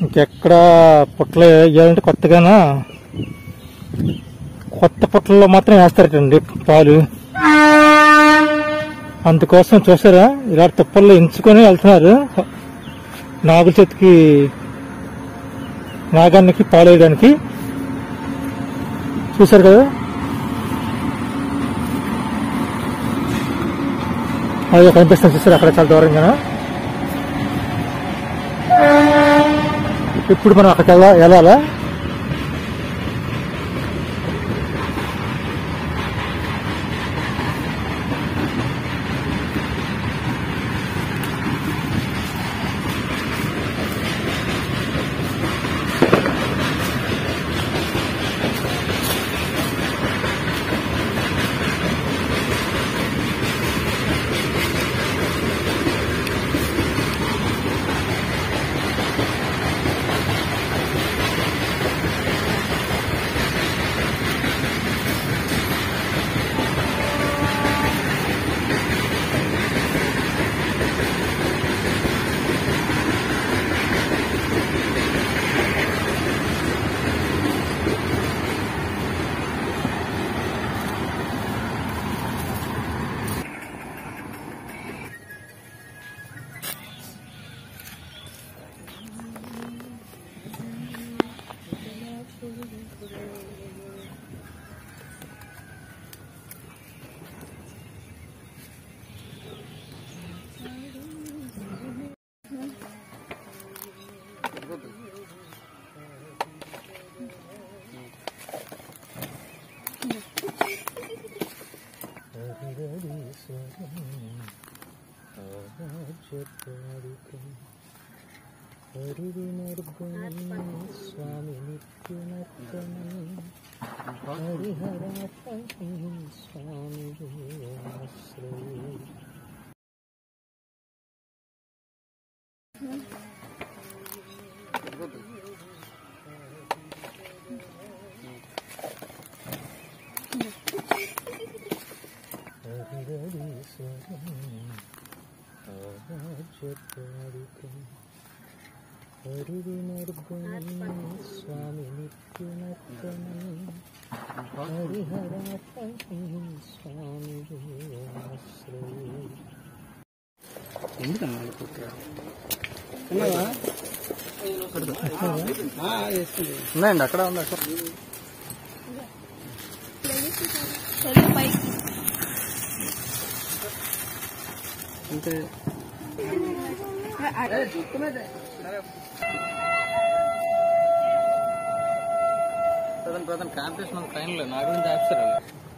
ఇంకెక్కడ పుట్టలు వేయాలంటే కొత్తగానా కొత్త పుట్టల్లో మాత్రం వేస్తారటండి పాలు అందుకోసం చూసారా ఇలా తుప్పల్లో ఎంచుకొని వెళ్తున్నారు నాగుల చేతికి నాగానికి పాలు వేయడానికి చూసారు కదా అది కనిపిస్తుంది చూసారు అక్కడ చాలా దూరంగా ఇప్పుడు మనం అక్కడికి వెళ్ళా వెళ్ళాలా స్వామి స్వామి స్వామి నిత్యనర్తనం హరిహర స్వామి ఎందుకన్నా ఉన్నావా ఉన్నాయండి అక్కడ ఉంది అక్కడ అంటే ప్రధాన ప్రధాన కాంపిటీషన్ టైంలో నా గురించి ఆఫీసర్